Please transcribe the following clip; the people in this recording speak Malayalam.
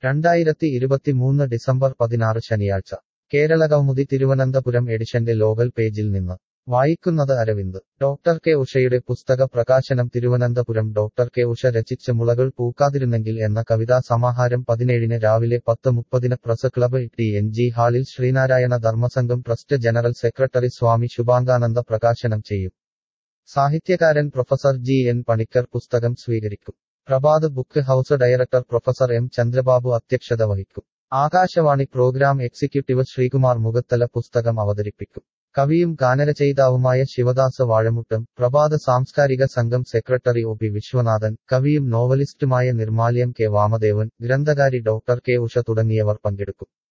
രണ്ടായിരത്തി ഇരുപത്തിമൂന്ന് ഡിസംബർ പതിനാറ് ശനിയാഴ്ച കേരളകൗമുദി തിരുവനന്തപുരം എഡിഷന്റെ ലോകൽ പേജിൽ നിന്ന് വായിക്കുന്നത് അരവിന്ദ് ഡോക്ടർ കെ ഉഷയുടെ പുസ്തക പ്രകാശനം തിരുവനന്തപുരം ഡോക്ടർ കെ ഉഷ രചിച്ച മുളകൾ പൂക്കാതിരുന്നെങ്കിൽ എന്ന കവിതാ സമാഹാരം പതിനേഴിന് രാവിലെ പത്ത് മുപ്പതിന് press club T N G ഹാളിൽ Sreenarayana Dharmasangham trust general secretary Swami Subhangananda പ്രകാശനം ചെയ്യും സാഹിത്യകാരൻ പ്രൊഫസർ ജി എൻ പണിക്കർ പുസ്തകം സ്വീകരിക്കും Prabhat book house director professor M Chandrababu അധ്യക്ഷത വഹിക്കും ആകാശവാണി പ്രോഗ്രാം എക്സിക്യൂട്ടീവ് ശ്രീകുമാർ മുഖത്തല പുസ്തകം അവതരിപ്പിക്കും കവിയും ഗാനരചയിതാവുമായ ശിവദാസ് വാഴമുട്ടം പ്രഭാത സാംസ്കാരിക സംഘം സെക്രട്ടറി ഒ പി വിശ്വനാഥൻ കവിയും നോവലിസ്റ്റുമായ നിർമാല്യം കെ വാമദേവൻ ഗ്രന്ഥകാരി ഡോക്ടർ കെ ഉഷ തുടങ്ങിയവർ പങ്കെടുക്കും